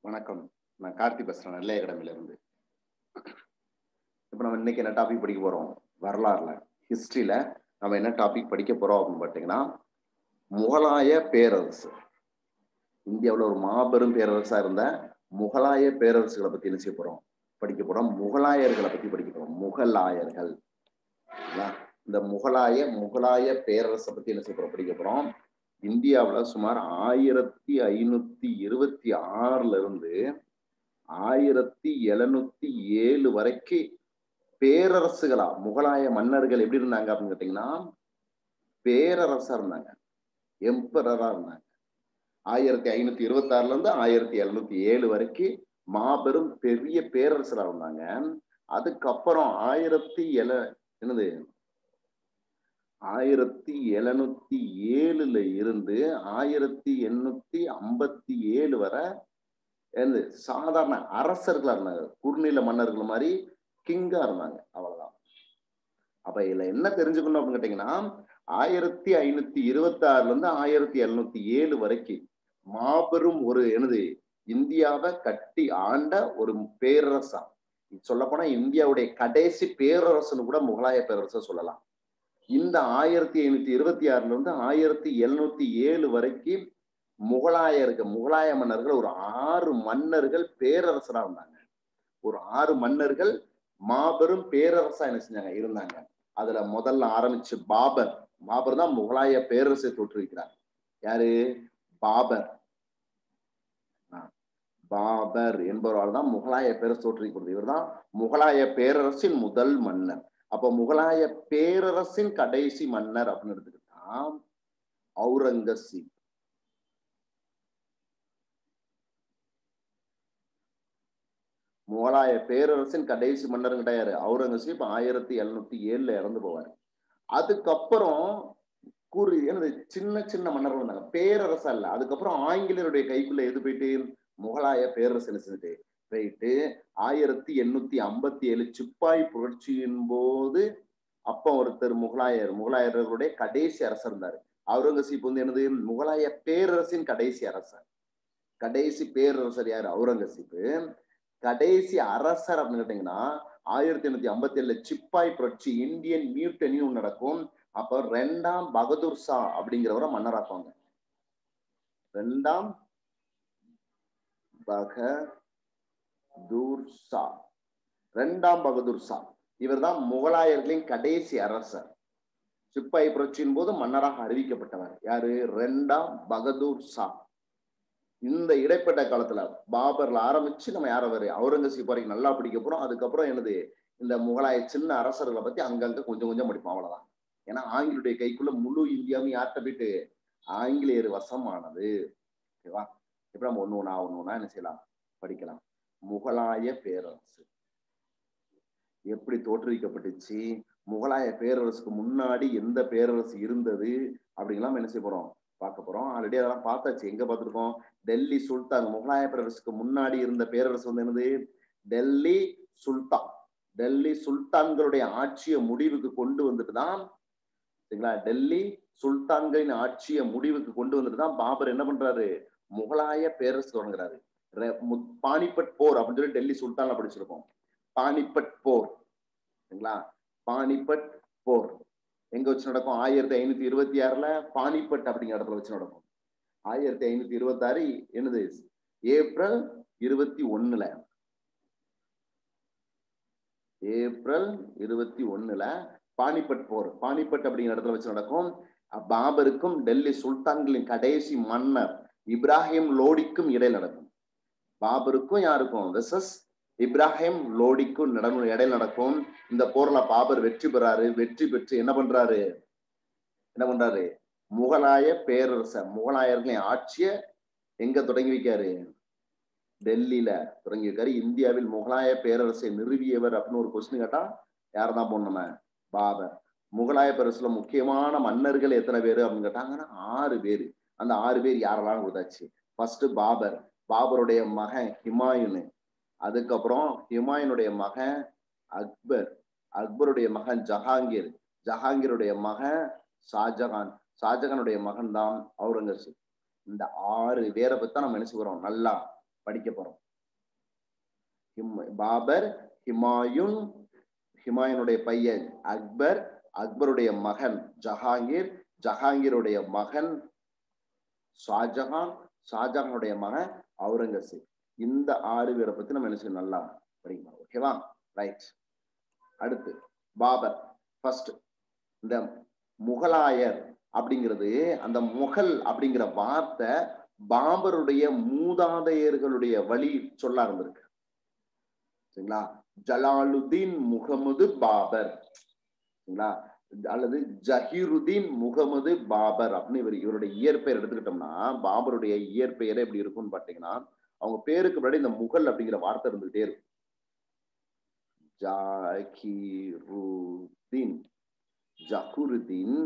வணக்கம் நான் கார்த்தி பேசுறேன் நெல்லை அகாடமில இருந்து இப்போ நம்ம இன்னைக்கு என்ன டாபிக் படிக்க போறோம் வரலாறுல ஹிஸ்டரியில நம்ம என்ன டாபிக் படிக்க போறோம் அப்படின்னு பார்த்தீங்கன்னா முகலாய பேரரசு இந்தியாவில் ஒரு மாபெரும் பேரரசா இருந்த முகலாய பேரரசுகளை பத்தி என்ன செய்ய போறோம் படிக்க போறோம் முகலாயர்களை பத்தி படிக்க போறோம் முகலாயர்கள் சரிங்களா? இந்த முகலாய முகலாய பேரரசை பத்தி என்ன செய்ய போறோம் படிக்க போறோம் இந்தியாவுல சுமார் ஆயிரத்தி ஐநூத்தி இருபத்தி ஆறுல இருந்து ஆயிரத்தி எழுநூத்தி ஏழு வரைக்கும் பேரரசுகளா முகலாய மன்னர்கள் எப்படி இருந்தாங்க அப்படின்னு கேட்டீங்கன்னா பேரரசா இருந்தாங்க எம்பரரா இருந்தாங்க ஆயிரத்தி ஐநூத்தி இருபத்தி ஆறுல இருந்து ஆயிரத்தி எழுநூத்தி ஏழு வரைக்கும் மாபெரும் பெரிய பேரரசரா இருந்தாங்க அதுக்கப்புறம் ஆயிரத்தி எல என்னது ஆயிரத்தி எழுநூத்தி ஏழுல இருந்து ஆயிரத்தி எண்ணூத்தி ஐம்பத்தி ஏழு வரை என்னது சாதாரண அரசர்களா இருந்தாங்க குறுநில மன்னர்கள் மாதிரி கிங்கா இருந்தாங்க அவ்வளவுதான் அப்ப இதுல என்ன தெரிஞ்சுக்கணும் அப்படின்னு கேட்டீங்கன்னா ஆயிரத்தி ஐநூத்தி இருபத்தி ஆறுல இருந்து ஆயிரத்தி எழுநூத்தி ஏழு வரைக்கும் மாபெரும் ஒரு என்னது இந்தியாவை கட்டி ஆண்ட ஒரு பேரரசா சொல்ல போனா இந்தியாவுடைய கடைசி பேரரசுன்னு கூட முகலாய பேரரசை சொல்லலாம் இந்த ஆயிரத்தி ஐநூத்தி இருபத்தி ஆறுல இருந்து ஆயிரத்தி எழுநூத்தி ஏழு வரைக்கும் முகலாயருக்கு முகலாய மன்னர்கள் ஒரு ஆறு மன்னர்கள் பேரரசரா இருந்தாங்க ஒரு ஆறு மன்னர்கள் மாபெரும் பேரரசா என்ன செஞ்சாங்க இருந்தாங்க அதுல முதல்ல ஆரம்பிச்சு பாபர் பாபர் தான் முகலாய பேரரசை தோற்றுவிக்கிறார் யாரு பாபர் பாபர் என்பவரால் தான் முகலாய பேரரசு தோற்றுவிக்கிறது இவர் தான் முகலாய பேரரசின் முதல் மன்னர் அப்ப முகலாய பேரரசின் கடைசி மன்னர் அப்படின்னு எடுத்துக்கிட்டா அவுரங்கசீப் முகலாய பேரரசின் கடைசி மன்னர் கிடையாது அவுரங்கசீப் ஆயிரத்தி எழுநூத்தி ஏழுல இறந்து போவார் அதுக்கப்புறம் கூறு எனது சின்ன சின்ன மன்னர்கள் இருந்தாங்க பேரரசு அல்ல அதுக்கப்புறம் ஆங்கிலேயருடைய கைக்குள்ள எது போயிட்டு முகலாய பேரரசு என்ன செஞ்சுட்டு போயிட்டு ஆயிரத்தி எண்ணூத்தி ஐம்பத்தி ஏழு சிப்பாய் புரட்சியின் போது அப்ப ஒருத்தர் முகலாயர் முகலாயர்களுடைய கடைசி அரசர் இருந்தாரு அவுரங்கசீப் வந்து என்னது முகலாய பேரரசின் கடைசி அரசர் கடைசி பேரரசர் யாரு அவுரங்கசீப் கடைசி அரசர் அப்படின்னு கேட்டீங்கன்னா ஆயிரத்தி எண்ணூத்தி ஐம்பத்தி ஏழுல சிப்பாய் புரட்சி இந்தியன் மியூட்டனியும் நடக்கும் அப்ப ரெண்டாம் பகதூர் ஷா அப்படிங்கிறவரை மன்னராக்குவாங்க ரெண்டாம் பகதூர் ஷா ரெண்டாம் பகதூர் ஷா இவர் தான் முகலாயர்களின் கடைசி அரசர் சிப்பாய் புரட்சியின் போது மன்னராக அறிவிக்கப்பட்டவர் யாரு ரெண்டாம் பகதூர் ஷா இந்த இடைப்பட்ட காலத்துல பாபர்ல ஆரம்பிச்சு நம்ம யார வரு அவுரங்கசீப் வரைக்கும் நல்லா பிடிக்க போறோம் அதுக்கப்புறம் என்னது இந்த முகலாய சின்ன அரசர்களை பத்தி அங்கங்க கொஞ்சம் கொஞ்சம் படிப்போம் அவ்வளவுதான் ஏன்னா ஆங்கிலுடைய கைக்குள்ள முழு இந்தியாவும் யார்கிட்ட போயிட்டு ஆங்கிலேயர் வசமானது ஓகேவா இப்ப நம்ம ஒண்ணு ஒண்ணா ஒண்ணு ஒண்ணா என்ன செய்யலாம் படிக்கலாம் முகலாய பேரரசு எப்படி தோற்றுவிக்கப்பட்டுச்சு முகலாய பேரரசுக்கு முன்னாடி எந்த பேரரசு இருந்தது அப்படிங்கலாம் என்ன செய்ய போறோம் பார்க்க போறோம் ஆல்ரெடி அதெல்லாம் பார்த்தாச்சு எங்க பார்த்துருக்கோம் டெல்லி சுல்தான் முகலாய பேரரசுக்கு முன்னாடி இருந்த பேரரசு வந்து என்னது டெல்லி சுல்தான் டெல்லி சுல்தான்களுடைய ஆட்சியை முடிவுக்கு கொண்டு வந்துட்டு தான் சரிங்களா டெல்லி சுல்தான்களின் ஆட்சியை முடிவுக்கு கொண்டு வந்துட்டு தான் பாபர் என்ன பண்றாரு முகலாய பேரரசு தொடங்குறாரு பானிபட் போர் அப்படின்னு சொல்லி டெல்லி சுல்தான்ல படிச்சிருக்கோம் பானிபட் போர் சரிங்களா பானிபட் போர் எங்க வச்சு நடக்கும் ஆயிரத்தி ஐநூத்தி இருபத்தி ஆறுல பானிபட் அப்படிங்கிற இடத்துல வச்சு நடக்கும் ஆயிரத்தி ஐநூத்தி இருபத்தி ஆறு என்னது ஏப்ரல் இருபத்தி ஒண்ணுல ஏப்ரல் இருபத்தி ஒண்ணுல பானிபட் போர் பானிபட் அப்படிங்கிற இடத்துல வச்சு நடக்கும் பாபருக்கும் டெல்லி சுல்தான்களின் கடைசி மன்னர் இப்ராஹிம் லோடிக்கும் இடையில் நடக்கும் பாபருக்கும் யாருக்கும் வெசஸ் இப்ராஹிம் லோடிக்கும் நடக்கும் இடையில் நடக்கும் இந்த போர்ல பாபர் வெற்றி பெறாரு வெற்றி பெற்று என்ன பண்றாரு என்ன பண்றாரு முகலாய பேரரசர் முகலாயர்களின் ஆட்சிய எங்க தொடங்கி வைக்காரு டெல்லியில தொடங்கி வைக்காரு இந்தியாவில் முகலாய பேரரசை நிறுவியவர் அப்படின்னு ஒரு கொஸ்டின் கேட்டா யார் தான் போடணும பாபர் முகலாய பேரரசுல முக்கியமான மன்னர்கள் எத்தனை பேரு அப்படின்னு கேட்டாங்கன்னா ஆறு பேரு அந்த ஆறு பேர் யாரெல்லாம் கொடுத்தாச்சு ஃபர்ஸ்ட் பாபர் பாபருடைய மகன் ஹிமாயுனு அதுக்கப்புறம் ஹிமாயுனுடைய மகன் அக்பர் அக்பருடைய மகன் ஜஹாங்கீர் ஜஹாங்கீருடைய மகன் ஷாஜகான் ஷாஜகானுடைய மகன் தான் அவுரங்கசீப் இந்த ஆறு பேரை பத்தி தான் நம்ம என்ன செய்வோம் நல்லா படிக்க போறோம் ஹிம்- பாபர் ஹிமாயுன் ஹிமாயுனுடைய பையன் அக்பர் அக்பருடைய மகன் ஜஹாங்கீர் ஜஹாங்கீருடைய மகன் ஷாஜஹான் ஷாஜஹானுடைய மகன் அவுரங்கசீப் இந்த ஆறு பேரை பத்தி நம்ம என்ன செய்யணும் நல்லா படிக்கணும் ஓகேவா ரைட் அடுத்து பாபர் ஃபர்ஸ்ட் இந்த முகலாயர் அப்படிங்கிறது அந்த முகல் அப்படிங்கிற வார்த்தை பாபருடைய மூதாதையர்களுடைய வழி சொல்ல இருந்திருக்கு சரிங்களா ஜலாலுதீன் முகமது பாபர் சரிங்களா அல்லது ஜஹீருதீன் முகமது பாபர் அப்படின்னு இவர் இவருடைய இயற்பெயர் எடுத்துக்கிட்டோம்னா பாபருடைய இயற்பெயர் எப்படி இருக்கும்னு பாத்தீங்கன்னா அவங்க பேருக்கு முன்னாடி இந்த முகல் அப்படிங்கிற வார்த்தை இருந்துகிட்டே இருக்கும் ஜாகிருதீன் ஜஹுருதீன்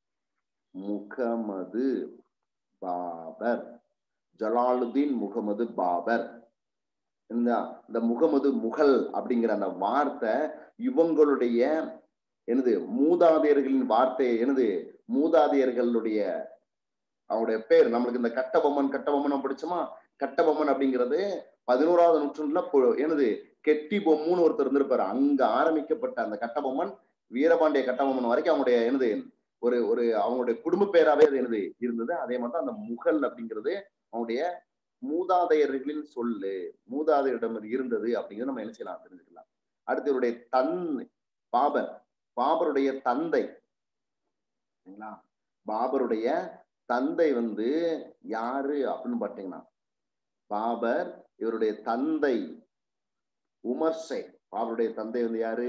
முகமது பாபர் ஜலாலுதீன் முகமது பாபர் இந்த இந்த முகமது முகல் அப்படிங்கிற அந்த வார்த்தை இவங்களுடைய எனது மூதாதையர்களின் வார்த்தை எனது மூதாதையர்களுடைய அவருடைய பேர் நம்மளுக்கு இந்த கட்டபொம்மன் கட்டபொம்மன் படிச்சோமா கட்டபொம்மன் அப்படிங்கிறது பதினோராவது நூற்றாண்டுல பொ- எனது கெட்டி பொம்முன்னு ஒருத்தர் இருந்திருப்பாரு அங்க ஆரம்பிக்கப்பட்ட அந்த கட்டபொம்மன் வீரபாண்டிய கட்டபொம்மன் வரைக்கும் அவங்களுடைய எனது ஒரு ஒரு அவங்களுடைய குடும்ப பேராவே அது எனது இருந்தது அதே மாதிரி தான் அந்த முகல் அப்படிங்கிறது அவங்களுடைய மூதாதையர்களின் சொல்லு மூதாதையரிடம் இருந்தது அப்படிங்கிறது நம்ம என்ன செய்யலாம் தெரிஞ்சுக்கலாம் அடுத்து இவருடைய தன் பாபர் பாபருடைய தந்தை சரிங்களா பாபருடைய தந்தை வந்து யாரு அப்படின்னு பாத்தீங்கன்னா பாபர் இவருடைய தந்தை உமர் ஷேக் பாபருடைய தந்தை வந்து யாரு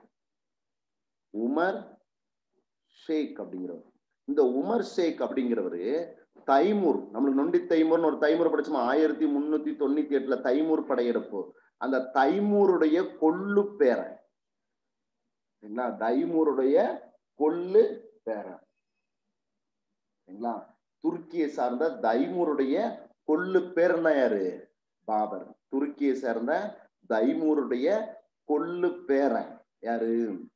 உமர் ஷேக் அப்படிங்கிறவர் இந்த உமர் ஷேக் அப்படிங்கிறவரு தைமூர் நம்மளுக்கு நொண்டி தைமூர்னு ஒரு தைமூர் படிச்சோமா ஆயிரத்தி முன்னூத்தி தொண்ணூத்தி எட்டுல தைமூர் படையெடுப்பு அந்த தைமூருடைய கொள்ளு பேரன் சரிங்களா தைமூருடைய கொள்ளு பேரன் சரிங்களா துருக்கியை சார்ந்த தைமூருடைய கொள்ளு பேரன் தான் யாரு பாபர் துருக்கியை சேர்ந்த தைமூருடைய கொள்ளு பேரன் யாரு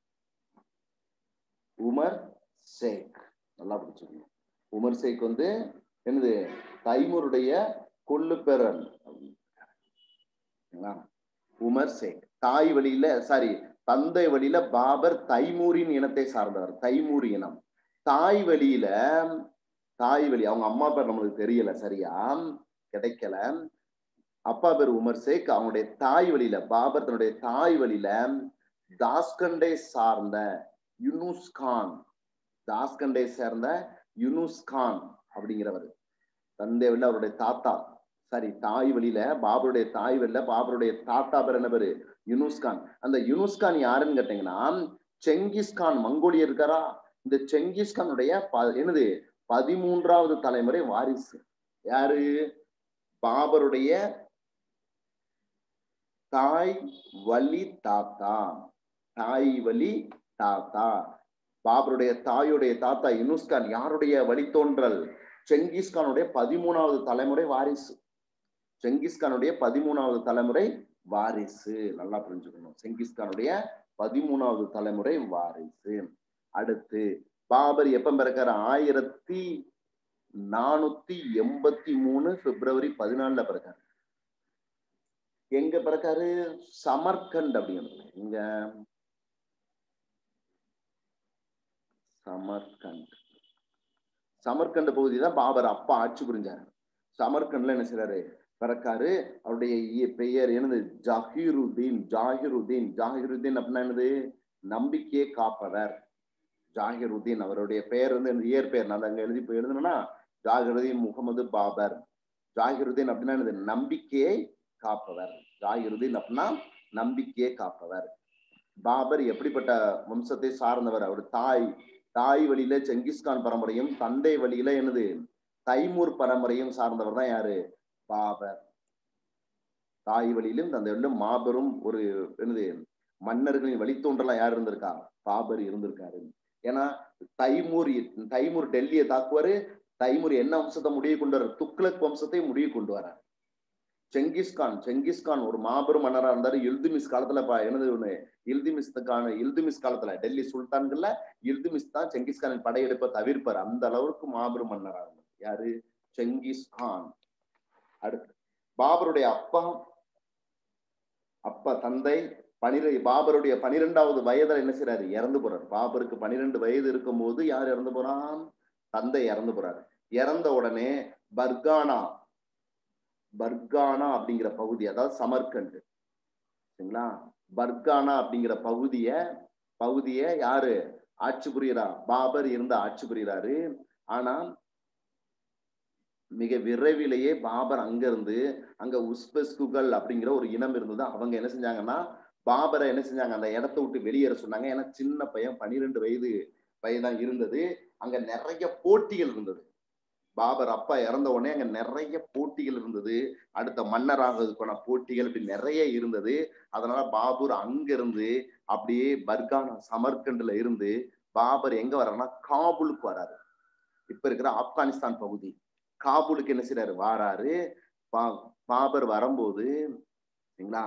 உமர் ஷேக் நல்லா பிடிச்சிருக்கணும் உமர் ஷேக் வந்து என்னது தைமூருடைய கொள்ளு பேரன் சரிங்களா? உமர் ஷேக் தாய் வழியில சாரி தந்தை வழியில பாபர் தைமூரின் இனத்தை சார்ந்தவர் தைமூர் இனம் தாய் வழியில தாய் வழி அவங்க அம்மா பேர் நம்மளுக்கு தெரியல சரியா கிடைக்கல அப்பா பேர் உமர் ஷேக் அவனுடைய தாய் வழியில பாபர் தன்னுடைய தாய் வழியில தாஸ்கண்டை சார்ந்த யுனூஸ் கான் தாஸ்கண்டை சேர்ந்த யுனூஸ் கான் அப்படிங்கிறவர் தந்தை வழியில அவருடைய தாத்தா சாரி தாய் வழியில பாபருடைய தாய் வழியில பாபருடைய தாத்தா பேர் என்ன பேரு யுனூஸ் கான் அந்த யுனூஸ் கான் யாருன்னு கேட்டீங்கன்னா செங்கிஸ் கான் மங்கோலியர் இருக்காரா இந்த செங்கிஸ் கானுடைய ப- என்னது பதிமூன்றாவது தலைமுறை வாரிசு யாரு பாபருடைய தாய் வழி தாத்தா தாய் வழி தாத்தா பாபருடைய தாயுடைய தாத்தா யுனுஸ்கான் யாருடைய வழித்தோன்றல் செங்கிஸ்கானுடைய பதிமூணாவது தலைமுறை வாரிசு செங்கிஸ்கானுடைய பதிமூணாவது தலைமுறை வாரிசு நல்லா புரிஞ்சுக்கணும் செங்கிஸ்கானுடைய பதிமூணாவது தலைமுறை வாரிசு அடுத்து பாபர் எப்ப பிறக்காரு ஆயிரத்தி நானூத்தி எண்பத்தி மூணு பிப்ரவரி பதினாலுல பிறக்காரு எங்க பிறக்காரு சமர்கண்ட் அப்படிங்கிறது இங்க சமர்கண்ட் சமர்கண்ட் பகுதி தான் பாபர் அப்பா ஆட்சி புரிஞ்சாரு சமர்கண்ட்ல என்ன செய்றாரு பிறக்காரு அவருடைய இய- பெயர் என்னது ஜஹீருதீன் ஜாகிருதீன் ஜாகிருதீன் அப்படின்னா என்னது நம்பிக்கையை காப்பவர் ஜாகிருதீன் அவருடைய பெயர் வந்து எனக்கு இயற்பெயர் நான் அங்க எழுதி போய் எழுதணும்னா ஜாகிருதீன் முகமது பாபர் ஜாகிருதீன் அப்படின்னா என்னது நம்பிக்கையை காப்பவர் ஜாகிருதீன் அப்படின்னா நம்பிக்கையை காப்பவர் பாபர் எப்படிப்பட்ட வம்சத்தை சார்ந்தவர் அவர் தாய் தாய் வழியில செங்கிஸ்கான் பரம்பரையும் தந்தை வழியில என்னது தைமூர் பரம்பரையும் சார்ந்தவர் தான் யாரு பாபர் தாய் வழியிலும் தந்தை வழியிலும் மாபெரும் ஒரு என்னது மன்னர்களின் வழித்தோன்றலா யார் இருந்திருக்கா பாபர் இருந்திருக்காரு ஏன்னா தைமூர் தைமூர் டெல்லியை தாக்குவாரு தைமூர் என்ன வம்சத்தை முடிவு கொண்டு வர துக்ளக் வம்சத்தை முடிவு கொண்டு வர செங்கிஸ்கான் செங்கிஸ்கான் ஒரு மாபெரும் மன்னரா இருந்தாரு இல்துமிஸ் காலத்துல பா- என்னது ஒண்ணு இல்துமிஸ்துக்கான இல்துமிஸ் காலத்துல டெல்லி சுல்தான்கள்ல இல்துமிஸ் தான் செங்கிஸ்கானின் படையெடுப்பை தவிர்ப்பார் அந்த அளவுக்கு மாபெரும் மன்னரா இருந்தார் யாரு செங்கிஸ்கான் அடுத்து பாபருடைய அப்பா அப்பா தந்தை பனிரெ பாபருடைய பனிரெண்டாவது வயதுல என்ன செய்றாரு இறந்து போறாரு பாபருக்கு பனிரெண்டு வயது இருக்கும்போது யார் இறந்து போறான் தந்தை இறந்து போறாரு இறந்த உடனே பர்கானா பர்கானா அப்படிங்கிற பகுதி அதாவது சமர்கண்ட் சரிங்களா பர்கானா அப்படிங்கிற பகுதிய பகுதிய யாரு ஆட்சி புரியுறா பாபர் இருந்து ஆட்சி புரியுறாரு ஆனா மிக விரைவிலேயே பாபர் அங்க இருந்து அங்க உஸ்பெஸ்குகள் அப்படிங்கிற ஒரு இனம் இருந்தது அவங்க என்ன செஞ்சாங்கன்னா பாபரை என்ன செஞ்சாங்க அந்த இடத்த விட்டு வெளியேற சொன்னாங்க ஏன்னா சின்ன பையன் பனிரெண்டு வயது வயதான் இருந்தது அங்க நிறைய போட்டிகள் இருந்தது பாபர் அப்பா இறந்த உடனே அங்க நிறைய போட்டிகள் இருந்தது அடுத்த மன்னராகிறதுக்கான போட்டிகள் இப்படி நிறைய இருந்தது அதனால பாபூர் அங்க இருந்து அப்படியே பர்கானா சமர்கண்ட்ல இருந்து பாபர் எங்க வர்றாருன்னா காபூலுக்கு வராரு இப்ப இருக்கிற ஆப்கானிஸ்தான் பகுதி காபூலுக்கு என்ன செய்யறாரு வாராரு பா பாபர் வரும்போது சரிங்களா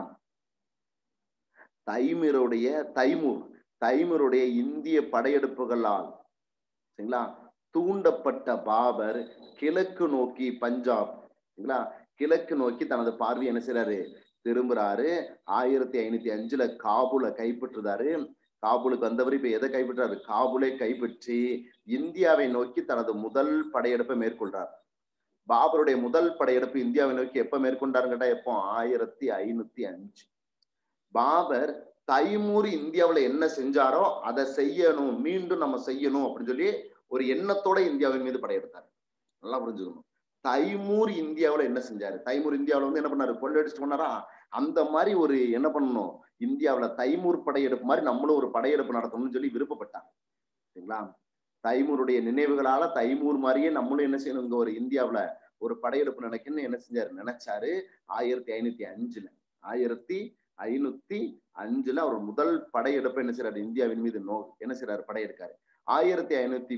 தைமூருடைய தைமூர் தைமூருடைய இந்திய படையெடுப்புகளால் சரிங்களா தூண்டப்பட்ட பாபர் கிழக்கு நோக்கி பஞ்சாப் சரிங்களா கிழக்கு நோக்கி தனது பார்வை என்ன செய்யறாரு திரும்புறாரு ஆயிரத்தி ஐநூத்தி அஞ்சுல காபூலை கைப்பற்றுறாரு காபூலுக்கு வந்தவர் இப்ப எதை கைப்பற்றாரு காபூலை கைப்பற்றி இந்தியாவை நோக்கி தனது முதல் படையெடுப்பை மேற்கொள்றார் பாபருடைய முதல் படையெடுப்பு இந்தியாவை நோக்கி எப்ப மேற்கொண்டாருன்னு கேட்டா எப்போ ஆயிரத்தி ஐநூத்தி அஞ்சு பாபர் தைமூர் இந்தியாவுல என்ன செஞ்சாரோ அதை செய்யணும் மீண்டும் நம்ம செய்யணும் அப்படின்னு சொல்லி ஒரு எண்ணத்தோட இந்தியாவின் மீது படையெடுத்தார் நல்லா புரிஞ்சுக்கணும் தைமூர் இந்தியாவுல என்ன செஞ்சாரு தைமூர் இந்தியாவுல வந்து என்ன பண்ணாரு கொள்ளடிச்சுட்டு பண்ணாரா அந்த மாதிரி ஒரு என்ன பண்ணணும் இந்தியாவுல தைமூர் படையெடுப்பு மாதிரி நம்மளும் ஒரு படையெடுப்பு நடத்தணும்னு சொல்லி விருப்பப்பட்டாங்க சரிங்களா தைமூருடைய நினைவுகளால தைமூர் மாதிரியே நம்மளும் என்ன செய்யணும் இங்க ஒரு இந்தியாவுல ஒரு படையெடுப்பு நினைக்கணும்னு என்ன செஞ்சாரு நினைச்சாரு ஆயிரத்தி ஐநூத்தி அஞ்சுல ஆயிரத்தி ஐநூத்தி அஞ்சுல அவர் முதல் படையெடுப்பு என்ன செய்யறாரு இந்தியாவின் மீது நோ என்ன செய்யறாரு படையெடுக்காரு ஆயிரத்தி ஐநூத்தி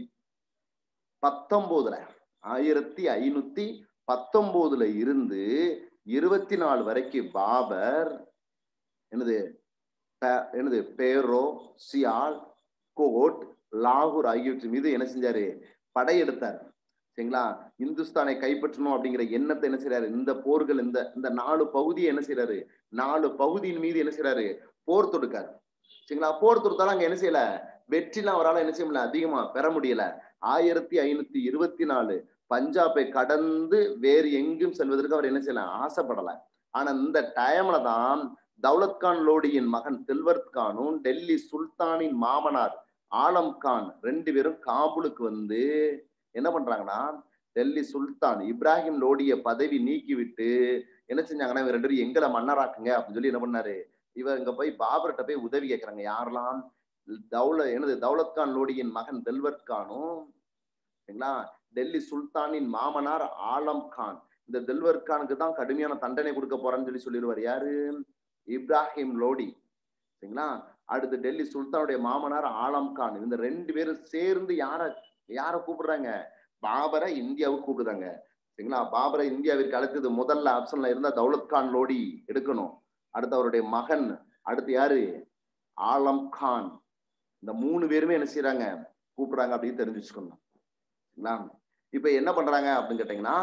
பத்தொன்பதுல ஆயிரத்தி ஐநூத்தி பத்தொன்பதுல இருந்து இருபத்தி நாலு வரைக்கும் பாபர் என்னது என்னது பேரோ சியால் கோட் லாகூர் ஆகியவற்றின் மீது என்ன செஞ்சாரு படையெடுத்தார் சரிங்களா இந்துஸ்தானை கைப்பற்றணும் அப்படிங்கிற எண்ணத்தை என்ன செய்யறாரு இந்த போர்கள் இந்த இந்த நாலு பகுதியை என்ன செய்யறாரு நாலு பகுதியின் மீது என்ன செய்யறாரு போர் தொடுக்காரு சரிங்களா போர் தொடுத்தாலும் அங்க என்ன செய்யல வெற்றிலாம் அவரால் என்ன செய்ய முடியல அதிகமா பெற முடியல ஆயிரத்தி ஐநூத்தி இருபத்தி நாலு பஞ்சாபை கடந்து வேறு எங்கும் செல்வதற்கு அவர் என்ன செய்யல ஆசைப்படல ஆனா இந்த டைம்ல தான் தௌலத் கான் லோடியின் மகன் தில்வர்த் கானும் டெல்லி சுல்தானின் மாமனார் ஆலம் கான் ரெண்டு பேரும் காபூலுக்கு வந்து என்ன பண்றாங்கன்னா டெல்லி சுல்தான் இப்ராஹிம் லோடிய பதவி நீக்கி விட்டு என்ன செஞ்சாங்கன்னா இவங்க ரெண்டு பேரும் எங்களை மன்னராக்குங்க அப்படின்னு சொல்லி என்ன பண்ணாரு இவர் இங்க போய் பாபர்கிட்ட போய் உதவி கேட்கறாங்க யாரெல்லாம் தௌல எனது தௌலத் கான் லோடியின் மகன் தெல்வர்த் கானும் சரிங்களா டெல்லி சுல்தானின் மாமனார் ஆலம் கான் இந்த தெல்வர்த் கானுக்கு தான் கடுமையான தண்டனை கொடுக்க போறேன்னு சொல்லி சொல்லிடுவார் யாரு இப்ராஹிம் லோடி சரிங்களா அடுத்து டெல்லி சுல்தானுடைய மாமனார் ஆலம் கான் இந்த ரெண்டு பேரும் சேர்ந்து யார யார கூப்பிடுறாங்க பாபரை இந்தியாவுக்கு கூப்பிடுறாங்க சரிங்களா பாபரை இந்தியாவிற்கு அழைத்தது முதல்ல ஆப்ஷன்ல இருந்தா தௌலத் கான் லோடி எடுக்கணும் அடுத்து அவருடைய மகன் அடுத்து யாரு ஆலம் கான் இந்த மூணு பேருமே என்ன செய்யறாங்க கூப்பிடுறாங்க அப்படின்னு தெரிஞ்சு வச்சுக்கணும் சரிங்களா இப்ப என்ன பண்றாங்க அப்படின்னு கேட்டீங்கன்னா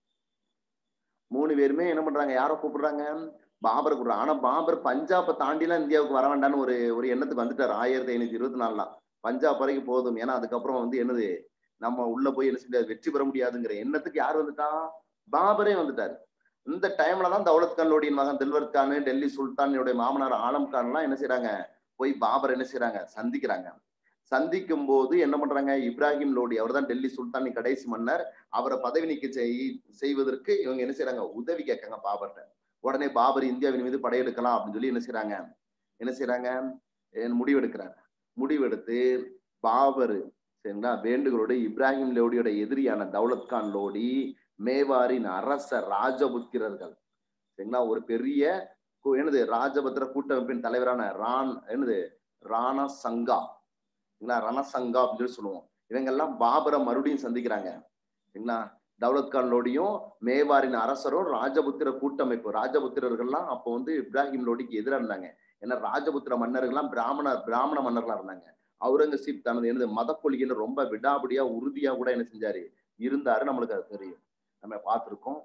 மூணு பேருமே என்ன பண்றாங்க யார கூப்பிடுறாங்க பாபர் கூப்பிடுறாங்க ஆனா பாபர் பஞ்சாபை தாண்டிலாம் இந்தியாவுக்கு வர வேண்டாம்னு ஒரு ஒரு எண்ணத்துக்கு வந்துட்டாரு ஆயிரத்தி ஐநூத்தி இருபத்தி நாலுலாம் பஞ்சாப் வரைக்கும் போதும் ஏன்னா அதுக்கப்புறம் வந்து என்னது நம்ம உள்ள போய் என்ன செய்ய வெற்றி பெற முடியாதுங்கிற எண்ணத்துக்கு யார் வந்துட்டா பாபரே வந்துட்டாரு இந்த டைம்ல தான் தௌலத் கான்லோடியின் மகன் தில்வர் கான் டெல்லி சுல்தானுடைய மாமனார் ஆலம் கான் எல்லாம் என்ன செய்யறாங்க போய் பாபர் என்ன செய்யறாங்க சந்திக்கிறாங்க சந்திக்கும் போது என்ன பண்றாங்க இப்ராஹிம் லோடி அவர் தான் டெல்லி சுல்தானின் கடைசி மன்னர் அவரை பதவி நீக்க செய்வதற்கு இவங்க என்ன செய்யறாங்க உதவி கேட்காங்க பாபர்கிட்ட உடனே பாபர் இந்தியாவின் மீது படையெடுக்கலாம் அப்படின்னு சொல்லி என்ன செய்யறாங்க என்ன செய்யறாங்க முடிவெடுக்கிறாங்க முடிவெடுத்து பாபர் சரிங்களா வேண்டுகளோடு இப்ராஹிம் லோடியோட எதிரியான தௌலத் கான் லோடி மேவாரின் அரச ராஜபுத்திரர்கள் சரிங்களா ஒரு பெரிய என்னது ராஜபத்திர கூட்டமைப்பின் தலைவரான ரான் என்னது ராணா சங்கா சரிங்களா ரணசங்கா அப்படின்னு சொல்லி சொல்லுவோம் இவங்க எல்லாம் பாபரை மறுபடியும் சந்திக்கிறாங்க சரிங்களா தௌலத் கான் லோடியும் மேவாரின் அரசரும் ராஜபுத்திர கூட்டமைப்பு ராஜபுத்திரர்கள்லாம் அப்போ வந்து இப்ராஹிம் லோடிக்கு எதிராக இருந்தாங்க ஏன்னா ராஜபுத்திர மன்னர்கள்லாம் பிராமண பிராமண மன்னர்களா இருந்தாங்க அவுரங்கசீப் தனது எனது மத கொள்கையில ரொம்ப விடாபடியா உறுதியா கூட என்ன செஞ்சாரு இருந்தாரு நம்மளுக்கு அது தெரியும் நம்ம பார்த்திருக்கோம்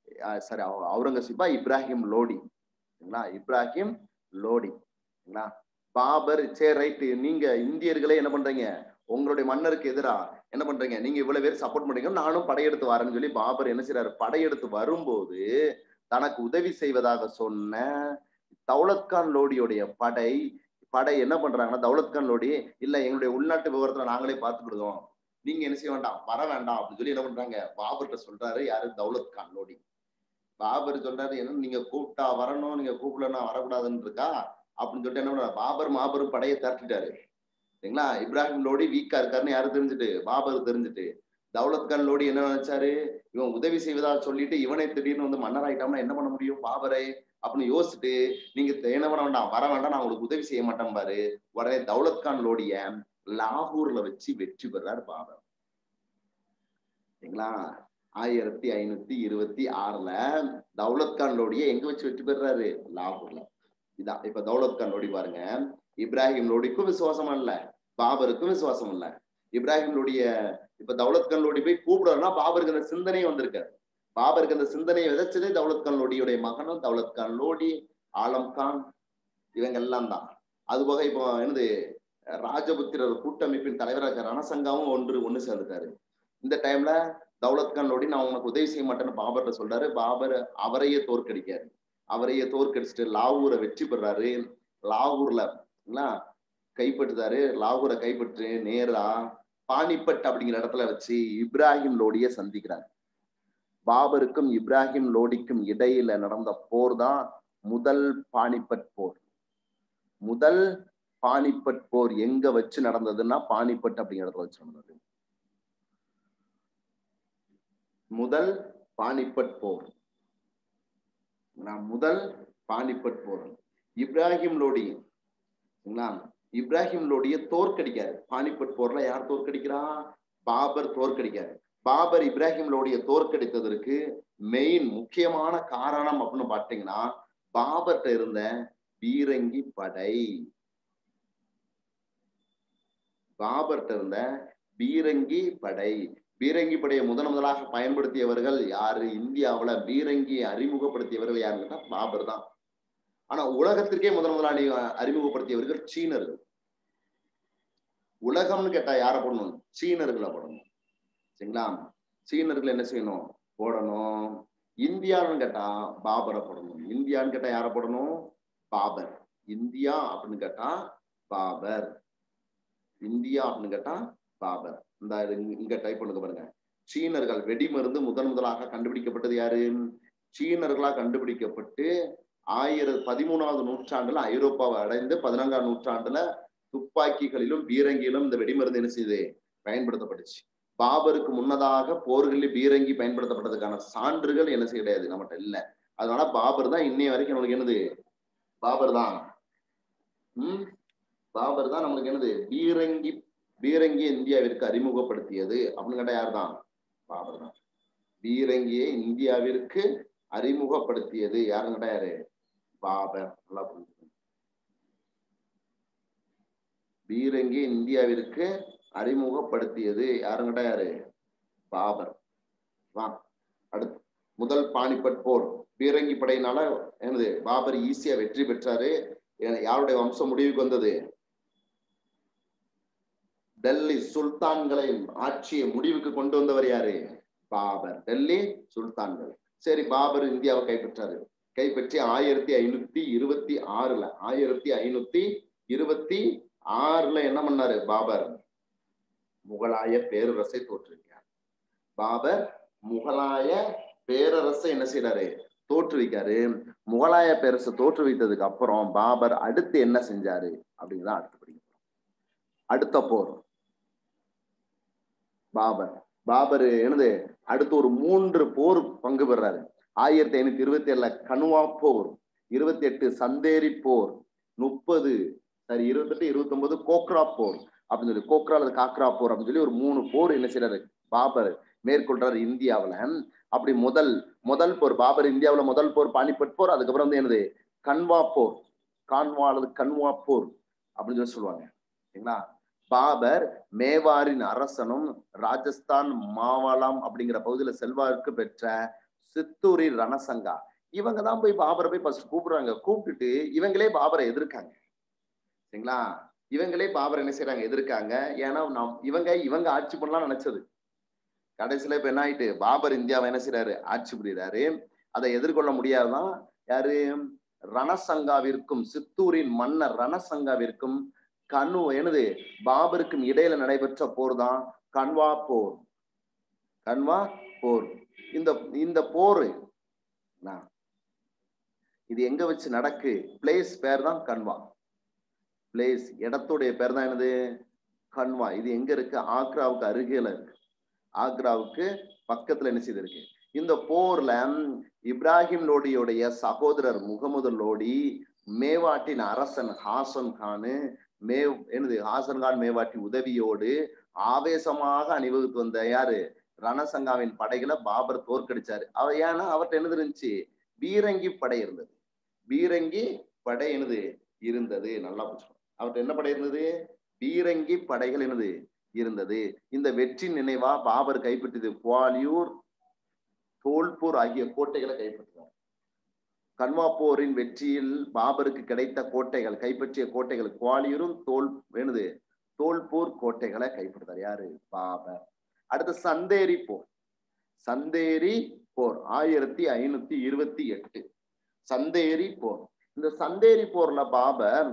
சாரி அவுரங்கசீப்பா இப்ராஹிம் லோடி சரிங்களா இப்ராஹிம் லோடி சரிங்களா பாபர் சரி ரைட்டு நீங்க இந்தியர்களே என்ன பண்றீங்க உங்களுடைய மன்னருக்கு எதிரா என்ன பண்றீங்க நீங்க இவ்வளவு பேர் சப்போர்ட் பண்றீங்க நானும் படையெடுத்து வரேன்னு சொல்லி பாபர் என்ன செய்யறாரு படையெடுத்து வரும்போது தனக்கு உதவி செய்வதாக சொன்ன தௌலத் கான் லோடியுடைய படை படை என்ன பண்றாங்கன்னா தௌலத் கான் லோடி இல்ல எங்களுடைய உள்நாட்டு விவரத்துல நாங்களே பார்த்துக்கிடுதோம் நீங்க என்ன செய்ய வேண்டாம் வர வேண்டாம் அப்படின்னு சொல்லி என்ன பண்றாங்க பாபர்கிட்ட சொல்றாரு யாரு தௌலத் கான் லோடி பாபர் சொல்றாரு என்ன நீங்க கூப்பிட்டா வரணும் நீங்க கூப்பிடலன்னா வரக்கூடாதுன்னு இருக்கா அப்படின்னு சொல்லிட்டு என்ன பண்றாரு பாபர் மாபெரும் படையை திரட்டிட்டாரு சரிங்களா இப்ராஹிம் லோடி வீக்கா இருக்காருன்னு யாரு தெரிஞ்சுட்டு பாபர் தெரிஞ்சுட்டு தௌலத் கான் லோடி என்ன நினைச்சாரு இவன் உதவி செய்வதா சொல்லிட்டு இவனை திடீர்னு வந்து மன்னர் ஆயிட்டான்னா என்ன பண்ண முடியும் பாபரை அப்படின்னு யோசிச்சுட்டு நீங்க என்ன பண்ண வேண்டாம் வர வேண்டாம் நான் உங்களுக்கு உதவி செய்ய மாட்டேன் பாரு உடனே தௌலத் கான் லோடிய லாகூர்ல வச்சு வெற்றி பெறாரு பாபர் சரிங்களா ஆயிரத்தி ஐநூத்தி இருபத்தி ஆறுல தௌலத் கான் லோடிய எங்க வச்சு வெற்றி பெறாரு லாகூர்ல இதான் இப்ப தௌலத் கான் லோடி பாருங்க இப்ராஹிம் லோடிக்கும் விசுவாசம் இல்ல பாபருக்கும் விசுவாசம் இல்ல இப்ராஹிம் லோடிய இப்ப தௌலத் கான் லோடி போய் கூப்பிடுறா பாபருக்கு அந்த சிந்தனையே வந்திருக்காரு பாபருக்கு அந்த சிந்தனையை விதைச்சதே தௌலத் கான் லோடியுடைய மகனும் தௌலத் கான் லோடி ஆலம் கான் இவங்க எல்லாம் தான் அது போக இப்போ என்னது ராஜபுத்திரர் கூட்டமைப்பின் தலைவராக ரணசங்காவும் ஒன்று ஒண்ணு சேர்ந்துட்டாரு இந்த டைம்ல தௌலத் கான் லோடி நான் உனக்கு உதவி செய்ய மாட்டேன்னு பாபர்கிட்ட சொல்றாரு பாபர் அவரையே தோற்கடிக்காரு அவரையே தோற்கடிச்சிட்டு லாகூரை வெற்றி பெறாரு லாகூர்ல கைப்பற்றுதாரு லாகூரை கைப்பற்று நேரா பானிப்பட் அப்படிங்கிற இடத்துல வச்சு இப்ராஹிம் லோடிய சந்திக்கிறார் பாபருக்கும் இப்ராஹிம் லோடிக்கும் இடையில நடந்த போர் தான் முதல் பானிப்பட் போர் முதல் பானிப்பட் போர் எங்க வச்சு நடந்ததுன்னா பானிப்பட் அப்படிங்கிற இடத்துல வச்சு நடந்தது முதல் பானிப்பட் போர் முதல் பானிப்பட் போர் இப்ராஹிம் லோடி இப்ராஹிம் லோடிய தோற்கடிக்காரு பானிப்பட் போர்ல யார் தோற்கடிக்கிறா பாபர் தோற்கடிக்காரு பாபர் இப்ராஹிம் லோடிய தோற்கடித்ததற்கு மெயின் முக்கியமான காரணம் அப்படின்னு பாத்தீங்கன்னா பாபர்கிட்ட இருந்த பீரங்கி படை பாபர்கிட்ட இருந்த பீரங்கி படை பீரங்கி படையை முதன் முதலாக பயன்படுத்தியவர்கள் யாரு இந்தியாவுல பீரங்கியை அறிமுகப்படுத்தியவர்கள் யாருன்னு கேட்டா பாபர் தான் ஆனா உலகத்திற்கே முதன் முதலாளி அறிமுகப்படுத்தியவர்கள் சீனர்கள் உலகம்னு கேட்டா யார போடணும் சீனர்களை போடணும் சரிங்களா சீனர்கள் என்ன செய்யணும் போடணும் இந்தியான்னு கேட்டா பாபரை போடணும் இந்தியான்னு கேட்டா யார போடணும் பாபர் இந்தியா அப்படின்னு கேட்டா பாபர் இந்தியா அப்படின்னு கேட்டா பாபர் இந்த இங்க டைப் பண்ணுங்க பாருங்க சீனர்கள் வெடிமருந்து முதன் முதலாக கண்டுபிடிக்கப்பட்டது யாரு சீனர்களா கண்டுபிடிக்கப்பட்டு ஆயிரத்தி பதிமூணாவது நூற்றாண்டுல ஐரோப்பாவை அடைந்து பதினான்காம் நூற்றாண்டுல துப்பாக்கிகளிலும் பீரங்கியிலும் இந்த வெடிமருந்து என்ன செய்யுது பயன்படுத்தப்பட்டுச்சு பாபருக்கு முன்னதாக போர்களில் பீரங்கி பயன்படுத்தப்பட்டதுக்கான சான்றுகள் என்ன செய்ய கிடையாது நம்மகிட்ட இல்ல அதனால பாபர் தான் இன்னைய வரைக்கும் நம்மளுக்கு என்னது பாபர் தான் உம் பாபர் தான் நம்மளுக்கு என்னது பீரங்கி பீரங்கி இந்தியாவிற்கு அறிமுகப்படுத்தியது அப்படின்னு கேட்டா யார் தான் பாபர் தான் பீரங்கியை இந்தியாவிற்கு அறிமுகப்படுத்தியது யாருன்னு கேட்டா யாரு பாபர் நல்லா புரிஞ்சுக்கணும் பீரங்கி இந்தியாவிற்கு அறிமுகப்படுத்தியது யாருங்கிட்ட யாரு பாபர் வா அடுத்து முதல் பானிபட் போர் பீரங்கி படையினால என்னது பாபர் ஈஸியா வெற்றி பெற்றாரு யாருடைய வம்சம் முடிவுக்கு வந்தது டெல்லி சுல்தான்களை ஆட்சியை முடிவுக்கு கொண்டு வந்தவர் யாரு பாபர் டெல்லி சுல்தான்கள் சரி பாபர் இந்தியாவை கைப்பற்றாரு கைப்பற்றி ஆயிரத்தி ஐநூத்தி இருபத்தி ஆறுல ஆயிரத்தி ஐநூத்தி இருபத்தி ஆறுல என்ன பண்ணாரு பாபர் முகலாய பேரரசை தோற்றுவிக்கிறார் பாபர் முகலாய பேரரசை என்ன செய்யறாரு தோற்றுவிக்காரு முகலாய பேரரசை தோற்றுவித்ததுக்கு அப்புறம் பாபர் அடுத்து என்ன செஞ்சாரு அப்படிங்கிறத அடுத்து படிக்க அடுத்த போர் பாபர் பாபர் என்னது அடுத்து ஒரு மூன்று போர் பங்கு பெறாரு ஆயிரத்தி ஐநூத்தி இருபத்தி ஏழுல கனுவா போர் இருபத்தி எட்டு சந்தேரி போர் முப்பது சரி இருபத்தெட்டு இருபத்தி ஒன்பது கோக்ரா போர் அப்படின்னு சொல்லி கோக்ரா அல்லது காக்ரா போர் அப்படின்னு சொல்லி ஒரு மூணு போர் என்ன செய்யறாரு பாபர் மேற்கொள்றாரு இந்தியாவுல அப்படி முதல் முதல் போர் பாபர் இந்தியாவுல முதல் போர் பானிபட் போர் அதுக்கப்புறம் வந்து என்னது கன்வா போர் கான்வா அல்லது கன்வா போர் அப்படின்னு சொல்லி சொல்லுவாங்க சரிங்களா பாபர் மேவாரின் அரசனும் ராஜஸ்தான் மாவாலாம் அப்படிங்கிற பகுதியில செல்வாக்கு பெற்ற சித்தூரி ரணசங்கா இவங்க தான் போய் பாபரை போய் ஃபர்ஸ்ட் கூப்பிடுறாங்க கூப்பிட்டுட்டு இவங்களே பாபரை எதிர்க்காங்க சரிங்களா இவங்களே பாபர் என்ன செய்யறாங்க எதிர்க்காங்க ஏன்னா நாம் இவங்க இவங்க ஆட்சி பண்ணலாம் நினைச்சது கடைசியில இப்ப என்ன ஆயிட்டு பாபர் இந்தியாவை என்ன செய்யறாரு ஆட்சி புரியுறாரு அதை எதிர்கொள்ள முடியாதுதான் யாரு ரணசங்காவிற்கும் சித்தூரின் மன்னர் ரணசங்காவிற்கும் கனு என்னது பாபருக்கும் இடையில நடைபெற்ற போர் தான் கன்வா போர் கன்வா போர் இந்த இந்த போர் இது எங்க வச்சு நடக்கு பிளேஸ் பேர் தான் கன்வா பிளேஸ் இடத்துடைய பேர் தான் என்னது கன்வா இது எங்க இருக்கு ஆக்ராவுக்கு அருகில இருக்கு ஆக்ராவுக்கு பக்கத்துல என்ன செய்து இருக்கு இந்த போர்ல இப்ராஹிம் லோடியுடைய சகோதரர் முகமது லோடி மேவாட்டின் அரசன் ஹாசன் கானு மே என்னது ஹாசன் கான் மேவாட்டி உதவியோடு ஆவேசமாக அணிவகுத்து வந்த யாரு ரணசங்காவின் படைகளை பாபர் தோற்கடிச்சாரு அவர் ஏன்னா அவர்கிட்ட என்னது இருந்துச்சு பீரங்கி படை இருந்தது பீரங்கி படை என்னது இருந்தது நல்லா புரிஞ்சுக்கணும் அவர்கிட்ட என்ன படை இருந்தது பீரங்கி படைகள் என்னது இருந்தது இந்த வெற்றி நினைவா பாபர் கைப்பற்றியது குவாலியூர் தோல்பூர் ஆகிய கோட்டைகளை கைப்பற்றினார் கன்வா போரின் வெற்றியில் பாபருக்கு கிடைத்த கோட்டைகள் கைப்பற்றிய கோட்டைகள் குவாலியூரும் தோல் வேணுது தோல்பூர் கோட்டைகளை கைப்பற்றார் யாரு பாபர் அடுத்து சந்தேரி போர் சந்தேரி போர் ஆயிரத்தி ஐநூத்தி இருபத்தி எட்டு சந்தேரி போர் இந்த சந்தேரி போர்ல பாபர்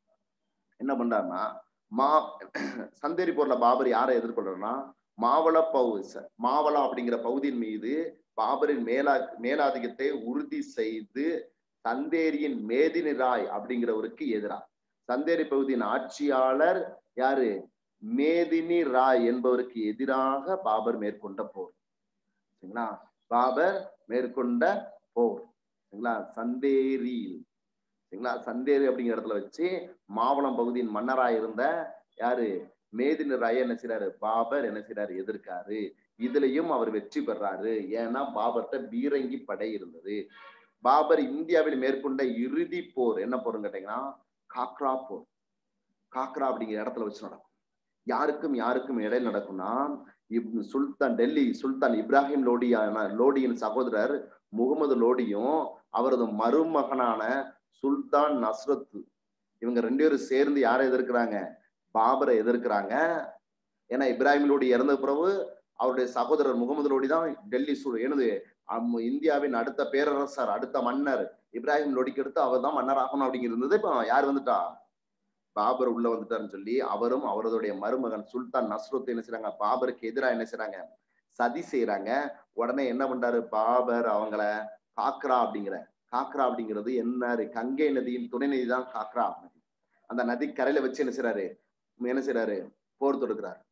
என்ன பண்றாருன்னா மா சந்தேரி போர்ல பாபர் யாரை எதிர்கொள்றாருன்னா மாவள பவுச மாவளம் அப்படிங்கிற பகுதியின் மீது பாபரின் மேலா மேலாதிக்கத்தை உறுதி செய்து சந்தேரியின் மேதினி ராய் அப்படிங்கிறவருக்கு எதிராக சந்தேரி பகுதியின் ஆட்சியாளர் யாரு மேதினி ராய் என்பவருக்கு எதிராக பாபர் மேற்கொண்ட போர் சரிங்களா பாபர் மேற்கொண்ட போர் சரிங்களா சந்தேரியில் சரிங்களா சந்தேரி அப்படிங்கிற இடத்துல வச்சு மாவளம் பகுதியின் மன்னராய் இருந்த யாரு மேதினி ராய் என்ன செய்யறாரு பாபர் என்ன செய்யறாரு எதிர்க்காரு இதுலயும் அவர் வெற்றி பெறாரு ஏன்னா பாபர்கிட்ட பீரங்கி படை இருந்தது பாபர் இந்தியாவில் மேற்கொண்ட இறுதி போர் என்ன போர்னு கேட்டீங்கன்னா காக்ரா போர் காக்ரா அப்படிங்கிற இடத்துல வச்சு நடக்கும் யாருக்கும் யாருக்கும் இடையில் நடக்கும்னா இப் சுல்தான் டெல்லி சுல்தான் இப்ராஹிம் லோடியான லோடியின் சகோதரர் முகமது லோடியும் அவரது மருமகனான சுல்தான் நஸ்ரத் இவங்க ரெண்டு பேரும் சேர்ந்து யாரை எதிர்க்கிறாங்க பாபரை எதிர்க்கிறாங்க ஏன்னா இப்ராஹிம் லோடி இறந்த பிறகு அவருடைய சகோதரர் முகமது லோடி தான் டெல்லி சு எனது இந்தியாவின் அடுத்த பேரரசர் அடுத்த மன்னர் இப்ராஹிம் லோடிக்கு அடுத்து அவர் தான் மன்னர் ஆகணும் அப்படிங்கிறது இப்போ யார் வந்துட்டா பாபர் உள்ள வந்துட்டாருன்னு சொல்லி அவரும் அவருடைய மருமகன் சுல்தான் நஸ்ருத் என்ன செய்றாங்க பாபருக்கு எதிராக என்ன செய்றாங்க சதி செய்யறாங்க உடனே என்ன பண்றாரு பாபர் அவங்கள காக்ரா அப்படிங்கிற காக்ரா அப்படிங்கிறது என்ன கங்கை நதியின் துணை நதி தான் காக்ரா நதி அந்த நதி கரையில வச்சு என்ன செய்யறாரு என்ன செய்யறாரு போர் தொடுக்கிறார்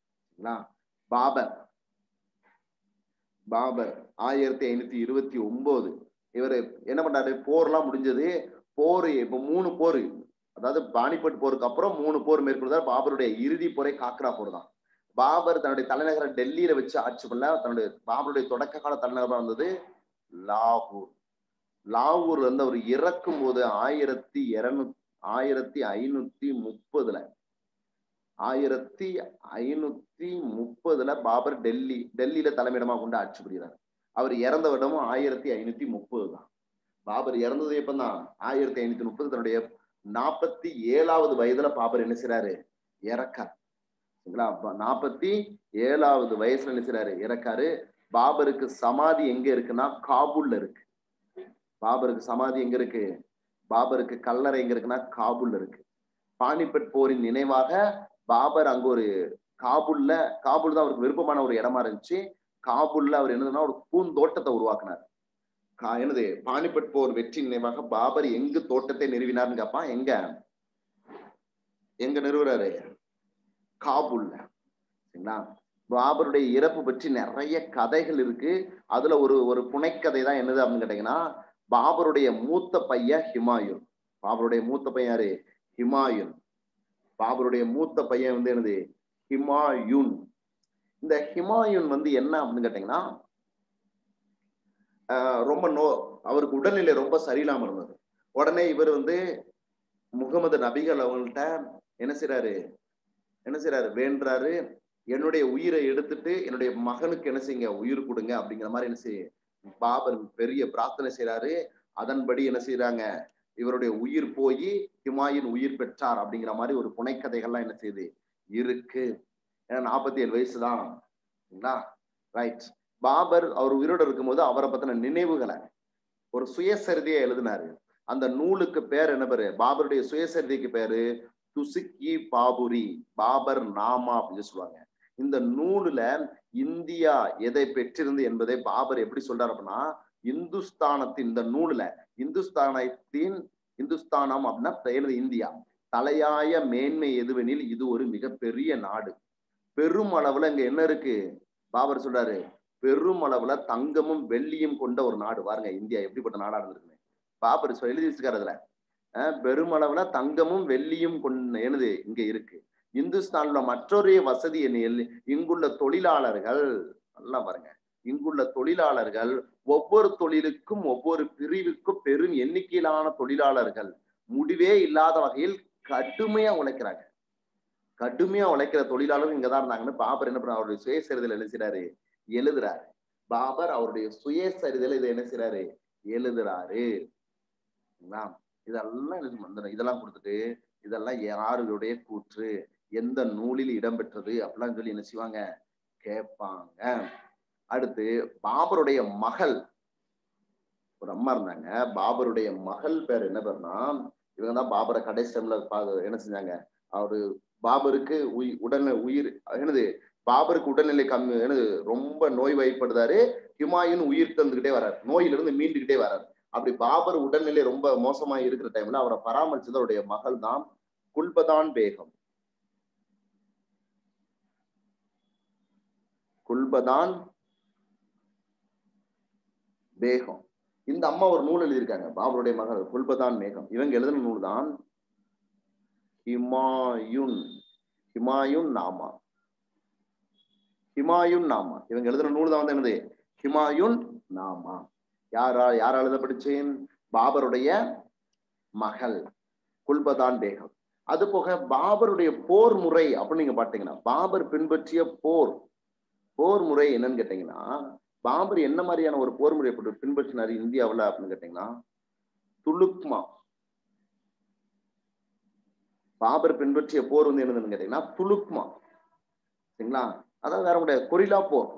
பாபர் பாபர் ஆயிரத்தி ஐநூத்தி இருபத்தி ஒன்பது இவர் என்ன பண்றாரு போர்லாம் முடிஞ்சது போர் இப்ப மூணு போர் அதாவது பானிபட் போருக்கு அப்புறம் மூணு போர் மேற்கொண்டார் பாபருடைய இறுதி போரே காக்ரா போர் தான் பாபர் தன்னுடைய தலைநகரை டெல்லியில வச்சு ஆட்சி பண்ணல தன்னுடைய பாபருடைய தொடக்க கால தலைநகரம் வந்தது லாகூர் லாகூர் வந்து அவர் இறக்கும் போது ஆயிரத்தி இருநூத்தி ஆயிரத்தி ஐநூத்தி முப்பதுல ஆயிரத்தி ஐநூத்தி முப்பதுல பாபர் டெல்லி டெல்லியில தலைமையிடமா கொண்டு ஆட்சி புரிகிறார் அவர் இறந்த இடமும் ஆயிரத்தி ஐநூத்தி முப்பது தான் பாபர் இறந்தது எப்பதான் ஆயிரத்தி ஐநூத்தி முப்பது தன்னுடைய நாற்பத்தி ஏழாவது வயதுல பாபர் என்ன செய்றாரு இறக்கார் சரிங்களா நாற்பத்தி ஏழாவது வயசுல என்ன செய்றாரு இறக்காரு பாபருக்கு சமாதி எங்க இருக்குன்னா காபூல்ல இருக்கு பாபருக்கு சமாதி எங்க இருக்கு பாபருக்கு கல்லறை எங்க இருக்குன்னா காபூல்ல இருக்கு பானிபட் போரின் நினைவாக பாபர் அங்க ஒரு காபூல்ல காபூல் தான் அவருக்கு விருப்பமான ஒரு இடமா இருந்துச்சு காபூல்ல அவர் என்னதுன்னா ஒரு பூந்தோட்டத்தை உருவாக்குனார் என்னது பானிபட் போர் வெற்றி நினைவாக பாபர் எங்கு தோட்டத்தை நிறுவினார்னு கேப்பான் எங்க எங்க நிறுவுறாரு காபூல்ல சரிங்களா பாபருடைய இறப்பு பற்றி நிறைய கதைகள் இருக்கு அதுல ஒரு ஒரு புனைக்கதை தான் என்னது அப்படின்னு கேட்டீங்கன்னா பாபருடைய மூத்த பையன் ஹிமாயுன் பாபருடைய மூத்த பையன் யாரு ஹிமாயுன் பாபருடைய மூத்த பையன் வந்து என்னது ஹிமாயுன் இந்த ஹிமாயுன் வந்து என்ன அப்படின்னு கேட்டீங்கன்னா ரொம்ப நோ அவருக்கு உடல்நிலை ரொம்ப சரியில்லாம இருந்தது உடனே இவர் வந்து முகமது நபிகள் அவங்கள்ட்ட என்ன செய்யறாரு என்ன செய்யறாரு வேண்டுறாரு என்னுடைய உயிரை எடுத்துட்டு என்னுடைய மகனுக்கு என்ன செய்யுங்க உயிர் கொடுங்க அப்படிங்கிற மாதிரி என்ன செய்ய பாபர் பெரிய பிரார்த்தனை செய்யறாரு அதன்படி என்ன செய்யறாங்க இவருடைய உயிர் போய் ஹிமாயின் உயிர் பெற்றார் அப்படிங்கிற மாதிரி ஒரு புனைக்கதைகள்லாம் என்ன செய்யுது இருக்கு ஏன்னா நாற்பத்தி ஏழு வயசு தான் ரைட் பாபர் அவர் உயிரோடு இருக்கும்போது அவரை பத்தின நினைவுகளை ஒரு சுயசரிதையை எழுதினாரு அந்த நூலுக்கு பேர் என்ன பேரு பாபருடைய சுயசரிதைக்கு பேரு துசுக்கி பாபுரி பாபர் நாமா அப்படின்னு சொல்லுவாங்க இந்த நூலுல இந்தியா எதை பெற்றிருந்து என்பதை பாபர் எப்படி சொல்றாரு அப்படின்னா இந்துஸ்தானத்தின் இந்த நூலுல இந்துஸ்தானத்தின் இந்துஸ்தானம் அப்படின்னா பெயர்ந்து இந்தியா தலையாய மேன்மை எதுவெனில் இது ஒரு மிகப்பெரிய நாடு பெரும் அளவுல இங்க என்ன இருக்கு பாபர் சொல்றாரு பெரும் அளவுல தங்கமும் வெள்ளியும் கொண்ட ஒரு நாடு பாருங்க இந்தியா எப்படிப்பட்ட நாடா இருந்திருக்கு பாபர் சொ- எழுதி வச்சிருக்காரு அதுல அஹ் பெருமளவுல தங்கமும் வெள்ளியும் கொண்ட எனது இங்க இருக்கு இந்துஸ்தான்ல மற்றொரு வசதி எண்ணில் இங்குள்ள தொழிலாளர்கள் நல்லா பாருங்க இங்குள்ள தொழிலாளர்கள் ஒவ்வொரு தொழிலுக்கும் ஒவ்வொரு பிரிவுக்கும் பெரும் எண்ணிக்கையிலான தொழிலாளர்கள் முடிவே இல்லாத வகையில் கடுமையா உழைக்கிறாங்க கடுமையா உழைக்கிற தொழிலாளர்கள் இங்கதான் இருந்தாங்கன்னு பாபர் என்ன பண்ண அவருடைய சுயசரிதல் என்ன செய்றாரு எழுதுறாரு பாபர் அவருடைய சுயசரிதல் இதை என்ன செய்றாரு எழுதுறாரு சரிங்களா? இதெல்லாம் எழுதி வந்துடும் இதெல்லாம் கொடுத்துட்டு இதெல்லாம் யாருடைய கூற்று எந்த நூலில் இடம்பெற்றது அப்படிலாம் சொல்லி என்ன செய்வாங்க கேட்பாங்க அடுத்து பாபருடைய மகள் ஒரு அம்மா இருந்தாங்க பாபருடைய மகள் பேர் என்ன பேர்னா இவங்க தான் பாபரை கடைசி டைம்ல பா- என்ன செஞ்சாங்க அவரு பாபருக்கு உய் உடல் உயிர் என்னது பாபருக்கு உடல்நிலை கம்மி என்னது ரொம்ப நோய் வாய்ப்படுதாரு ஹிமாயின் உயிர் தந்துகிட்டே வர்றாரு நோயிலிருந்து மீண்டுகிட்டே வர்றாரு அப்படி பாபர் உடல்நிலை ரொம்ப மோசமா இருக்கிற டைம்ல அவரை பராமரிச்சது அவருடைய மகள் தான் குல்பதான் பேகம் குல்பதான் பேகம் இந்த அம்மா ஒரு நூல் எழுதியிருக்காங்க பாபருடைய மகள் குல்பதான் மேகம் இவங்க எழுதின நூல் தான் ஹிமாயுன் ஹிமாயுன் நாமா ஹிமாயுன் நாமா இவங்க எழுதின நூல் தான் வந்து என்னது ஹிமாயுன் நாமா யாரா யாரால் எழுதப்பட்டுச்சேன் பாபருடைய மகள் குல்பதான் பேகம் அது போக பாபருடைய போர் முறை அப்படின்னு நீங்க பாத்தீங்கன்னா பாபர் பின்பற்றிய போர் போர் முறை என்னன்னு கேட்டீங்கன்னா பாபர் என்ன மாதிரியான ஒரு போர் முறை பின்ப- பின்பற்றினாரு இந்தியாவுல அப்படின்னு கேட்டீங்கன்னா துலுக்மா பாபர் பின்பற்றிய போர் வந்து என்னதுன்னு கேட்டீங்கன்னா துலுக்மா சரிங்களா அதான் வேற முடியாது கொரில்லா போர்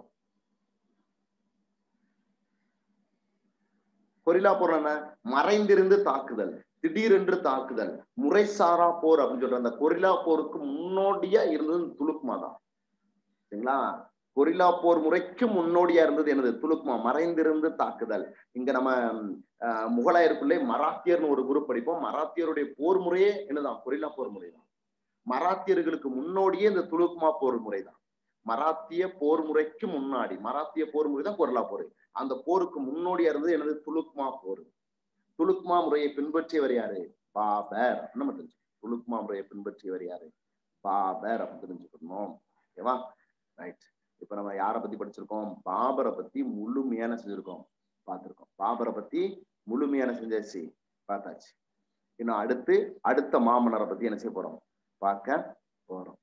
கொரில்லா போர் என்ன மறைந்திருந்து தாக்குதல் திடீரென்று தாக்குதல் முறைசாரா போர் அப்படின்னு சொல்ற அந்த கொரில்லா போருக்கு முன்னோடியா இருந்தது துலுக்மா தான் சரிங்களா கொரில்லா போர் முறைக்கு முன்னோடியா இருந்தது என்னது துலுக்மா மறைந்திருந்து தாக்குதல் இங்க நம்ம அஹ், முகலாயருக்குள்ளே மராத்தியர்னு ஒரு குரூப் படிப்போம் மராத்தியருடைய போர் முறையே என்னதான் கொரில்லா போர் முறை தான் மராத்தியர்களுக்கு முன்னோடியே இந்த துலுக்மா போர் முறை தான் மராத்திய போர் முறைக்கு முன்னாடி மராத்திய போர் முறை தான் கொரில்லா போர் அந்த போருக்கு முன்னோடியா இருந்தது எனது துலுக்மா போர் துலுக்மா முறையை பின்பற்றியவர் யாரு பாபர் நம்ம தெரிஞ்சு துலுக்மா முறையை பின்பற்றியவர் யாரு பாபர் அப்படின்னு தெரிஞ்சுக்கணும் ஓகேவா ரைட் இப்ப நம்ம யாரை பத்தி படிச்சிருக்கோம் பாபரை பத்தி முழுமையான செஞ்சிருக்கோம் பார்த்திருக்கோம் பாபரை பத்தி முழுமையான செஞ்சாச்சு பார்த்தாச்சு இன்னும் அடுத்து அடுத்த மாமன்னரை பத்தி என்ன செய்ய போறோம் பார்க்க போறோம்